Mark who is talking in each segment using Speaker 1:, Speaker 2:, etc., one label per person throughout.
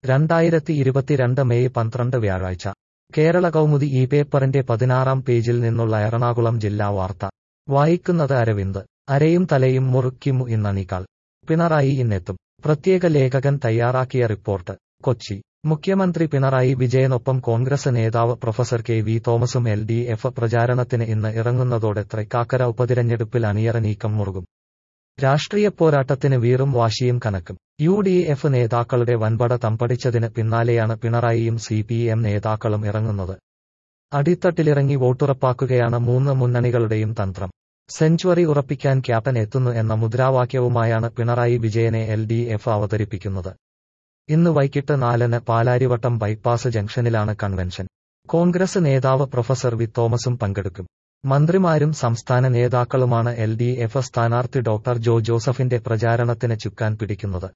Speaker 1: രണ്ടായിരത്തി ഇരുപത്തിരണ്ട് മെയ് പന്ത്രണ്ട് വ്യാഴാഴ്ച കേരള കൗമുദി ഈ പേപ്പറിന്റെ പതിനാറാം പേജിൽ നിന്നുള്ള എറണാകുളം ജില്ലാ വാർത്ത വായിക്കുന്നത് അരവിന്ദ് അരയും തലയും മുറുക്കിമു ഇന്നണികൾ പിണറായി ഇന്നെത്തും പ്രത്യേക ലേഖകൻ തയ്യാറാക്കിയ റിപ്പോർട്ട് കൊച്ചി മുഖ്യമന്ത്രി പിണറായി വിജയനൊപ്പം കോൺഗ്രസ് നേതാവ് പ്രൊഫസർ കെ വി തോമസും എൽ ഡി എഫ് പ്രചാരണത്തിന് ഇന്ന് ഇറങ്ങുന്നതോടെ തൃക്കാക്കര ഉപതിരഞ്ഞെടുപ്പിൽ അണിയറ നീക്കം മുറുകും രാഷ്ട്രീയ പോരാട്ടത്തിന് വീറും വാശിയും കനക്കും യു ഡി എഫ് നേതാക്കളുടെ വൻപട തമ്പടിച്ചതിന് പിന്നാലെയാണ് പിണറായിയും സി പി എം നേതാക്കളും ഇറങ്ങുന്നത് അടിത്തട്ടിലിറങ്ങി വോട്ടുറപ്പാക്കുകയാണ് മൂന്ന് മുന്നണികളുടെയും തന്ത്രം സെഞ്ചുറി ഉറപ്പിക്കാൻ ക്യാപ്റ്റൻ എത്തുന്നു എന്ന മുദ്രാവാക്യവുമായാണ് പിണറായി വിജയനെ എൽ ഡി എഫ് അവതരിപ്പിക്കുന്നത് ഇന്ന് വൈകിട്ട് നാലിന് പാലാരിവട്ടം ബൈപ്പാസ് ജംഗ്ഷനിലാണ് കൺവെൻഷൻ കോൺഗ്രസ് നേതാവ് പ്രൊഫസർ വി തോമസും പങ്കെടുക്കും മന്ത്രിമാരും സംസ്ഥാന നേതാക്കളുമാണ് എൽ ഡി എഫ് സ്ഥാനാർത്ഥി ഡോക്ടർ ജോ ജോസഫിന്റെ പ്രചാരണത്തിന് ചുക്കാൻ പിടിക്കുന്നത്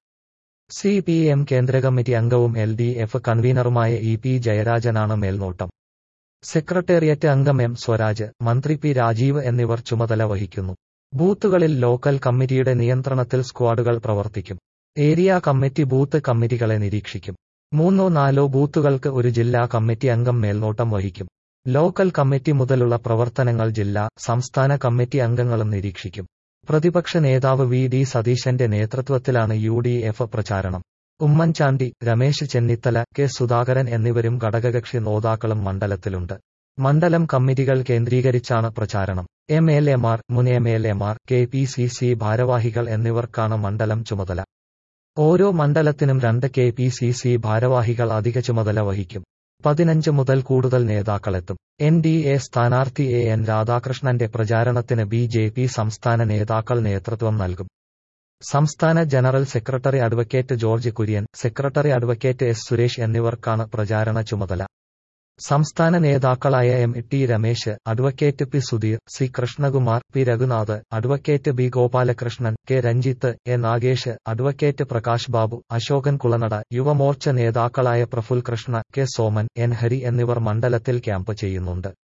Speaker 1: സി പി എം കേന്ദ്ര കമ്മിറ്റി അംഗവും എൽ ഡി എഫ് കൺവീനറുമായ ഇ പി ജയരാജനാണ് മേൽനോട്ടം സെക്രട്ടേറിയറ്റ് അംഗം എം സ്വരാജ് മന്ത്രി പി രാജീവ് എന്നിവർ ചുമതല വഹിക്കുന്നു ബൂത്തുകളിൽ ലോക്കൽ കമ്മിറ്റിയുടെ നിയന്ത്രണത്തിൽ സ്ക്വാഡുകൾ പ്രവർത്തിക്കും ഏരിയ കമ്മിറ്റി ബൂത്ത് കമ്മിറ്റികളെ നിരീക്ഷിക്കും മൂന്നോ നാലോ ബൂത്തുകൾക്ക് ഒരു ജില്ലാ കമ്മിറ്റി അംഗം മേൽനോട്ടം വഹിക്കും ലോക്കൽ കമ്മിറ്റി മുതലുള്ള പ്രവർത്തനങ്ങൾ ജില്ലാ സംസ്ഥാന കമ്മിറ്റി അംഗങ്ങളും നിരീക്ഷിക്കും പ്രതിപക്ഷ നേതാവ് വി ഡി സതീശന്റെ നേതൃത്വത്തിലാണ് യു ഡി എഫ് പ്രചാരണം ഉമ്മൻചാണ്ടി രമേശ് ചെന്നിത്തല കെ സുധാകരൻ എന്നിവരും ഘടകകക്ഷി നേതാക്കളും മണ്ഡലത്തിലുണ്ട് മണ്ഡലം കമ്മിറ്റികൾ കേന്ദ്രീകരിച്ചാണ് പ്രചാരണം എം എൽ എമാർ മുൻ എം എൽ എമാർ കെ പി സി സി ഭാരവാഹികൾ എന്നിവർക്കാണ് മണ്ഡലം ചുമതല ഓരോ മണ്ഡലത്തിനും രണ്ട് കെ പി സി സി ഭാരവാഹികൾ അധിക ചുമതല വഹിക്കും പതിനഞ്ച് മുതൽ കൂടുതൽ നേതാക്കളെത്തും എൻ ഡി എ സ്ഥാനാർത്ഥി എ എൻ രാധാകൃഷ്ണന്റെ പ്രചാരണത്തിന് ബി ജെ പി സംസ്ഥാന നേതാക്കൾ നേതൃത്വം നൽകും സംസ്ഥാന general secretary advocate George Kurian secretary advocate S Suresh എന്നിവർക്കാണ് പ്രചാരണ ചുമതല സംസ്ഥാന നേതാക്കളായ M T Ramesh advocate P Sudheer C Krishnakumar P Raghunath advocate B Gopalakrishnan K Ranjith A Nagesh advocate Prakash Babu Asokan Kulanada Yuva Morcha നേതാക്കളായ പ്രഫുൽ കൃഷ്ണ കെ സോമൻ എൻ ഹരി എന്നിവർ മണ്ഡലത്തിൽ ക്യാമ്പ് ചെയ്യുന്നുണ്ട്